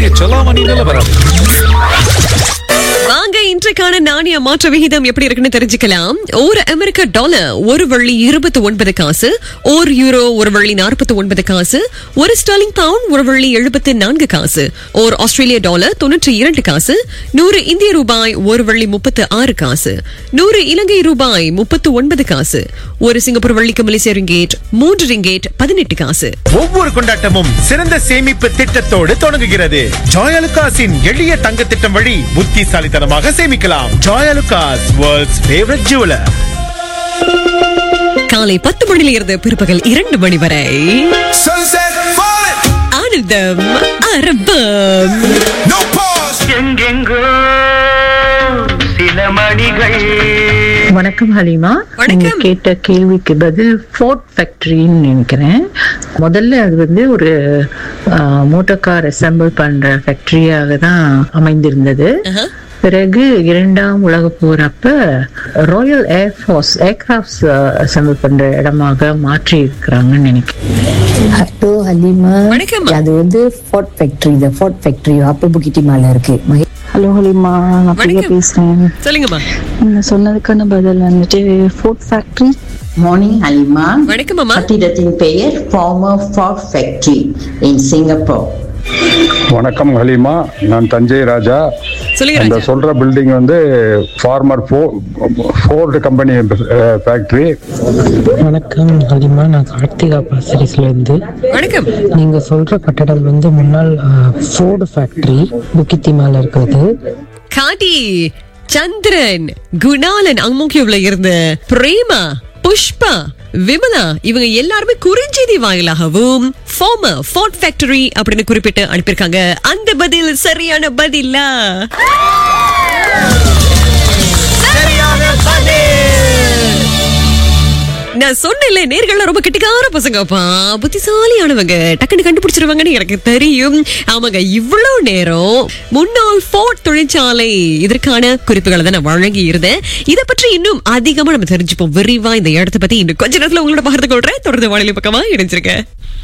இன்றைய செலாவணி நிலவரம் வாங்க இன்றைக்கான நாணய மாற்ற விகிதம் எப்படி இருக்குன்னு தெரிஞ்சுக்கலாம் ஒரு அமெரிக்க டாலர் ஒரு வள்ளி இருபத்தி ஒன்பது காசு ஒரு யூரோ ஒரு வள்ளி நாற்பத்தி ஒன்பது காசு ஒரு ஸ்டர்லிங் பவுண்ட் ஒரு வள்ளி எழுபத்தி நான்கு காசு ஒரு ஆஸ்திரேலிய டாலர் தொன்னூற்றி இரண்டு காசு நூறு இந்திய ரூபாய் ஒரு வள்ளி முப்பத்து ஆறு காசு நூறு இலங்கை ரூபாய் முப்பத்து ஒன்பது காசு ஒரு சிங்கப்பூர் வள்ளிக்கு மலேசிய ரிங்கேட் மூன்று ரிங்கேட் பதினெட்டு காசு ஒவ்வொரு கொண்டாட்டமும் சிறந்த சேமிப்பு திட்டத்தோடு தொடங்குகிறது ஜாயலுகாஸின் எளிய தங்க திட்டம் வழி புத்திசாலித்தனமாக சேமிக்கலாம் ஜாயலுகாஸ் வேர்ல்ட்ஸ் ஃபேவரட் ஜுவலர் காலை பத்து மணியில இருந்து பிற்பகல் இரண்டு மணி வரை Sunset falling, ஆனந்தம் அரபம் no pause. எங்கெங்கோ சில மணிகள் வணக்கம் ஹலிமா வணக்கம். நீங்க கேட்ட கேள்விக்கு பதில் ஃபோர்ட் ஃபேக்டரின்னு நினைக்கிறேன் முதல்ல அது வந்து ஒரு மோட்டார் கார் அசெம்பிள் பண்ற ஃபேக்டரியாக தான் அமைந்திருந்தது ஆஹா. பிறகு இரண்டாம் உலக போர் அப்ப ராயல் ஏர்ஃபோர்ஸ் ஏர்கிராஃப்ட்ஸ் அசெம்பிள் பண்ற இடமாக மாற்றி இருக்கிறாங்கன்னு நினைக்கிறேன் ஹலோ ஹலிமா வணக்கம். அது வந்து ஃபோர்ட் ஃபேக்டரி இந்த ஃபோர்ட் ஃபேக்டரி அப்பர் புக்கிட்டி மேல இருக்கு மகே- ஹலோ ஹலிமா நான் பிரியா வணக்கம். பேசுறேன் சொல்லுங்கம்மா நீங்க சொன்னதுக்கான பதில் வந்துட்டு ஃபுட் ஃபேக்டரி Morning, Halima. வணக்கம் அம்மா கட்டிடத்தின் பெயர் former Ford factory in Singapore வணக்கம் ஹலிமா நான் தஞ்சை ராஜா சொல்லுங்க அந்த ராஜா. சொல்ற பில்டிங் வந்து ஃபார்மர் ஃபோர்டு கம்பெனி ஃபேக்டரி வணக்கம் ஹலிமா நான் கார்த்திகா பாசரிஸ்ல இருந்து வணக்கம் நீங்க சொல்ற கட்டடம் வந்து முன்னாள் ஃபோர்டு ஃபேக்டரி புக்கித்தி மேல இருக்கிறது காட்டி சந்திரன் குணாலன் அங்முக்கியவுல இருந்த பிரேமா புஷ்பா விமலா இவங்க எல்லாருமே குறுஞ்செய்தி வாயிலாகவும் ஃபார்மர் ஃபோர்ட் ஃபேக்டரி அப்படின்னு குறிப்பிட்டு அனுப்பியிருக்காங்க அந்த பதில் சரியான பதிலா நான் சொன்னேன்ல நேர்கள்லாம் ரொம்ப கெட்டிக்கார பசங்கப்பா புத்திசாலியானவங்க டக்குன்னு கண்டுபிடிச்சிருவாங்கன்னு எனக்கு தெரியும் ஆமாங்க இவ்வளவு நேரம் முன்னாள் ஃபோர்ட் தொழிற்சாலை இதற்கான குறிப்புகளை தான் நான் வழங்கி இருந்தேன் இதை பற்றி இன்னும் அதிகமா நம்ம தெரிஞ்சுப்போம் விரிவா இந்த இடத்தை பத்தி இன்னும் கொஞ்ச நேரத்துல உங்களோட பகிர்ந்து கொள்றேன் தொடர்ந்து வானிலை பக்கமா இணைஞ்சிருக்கேன்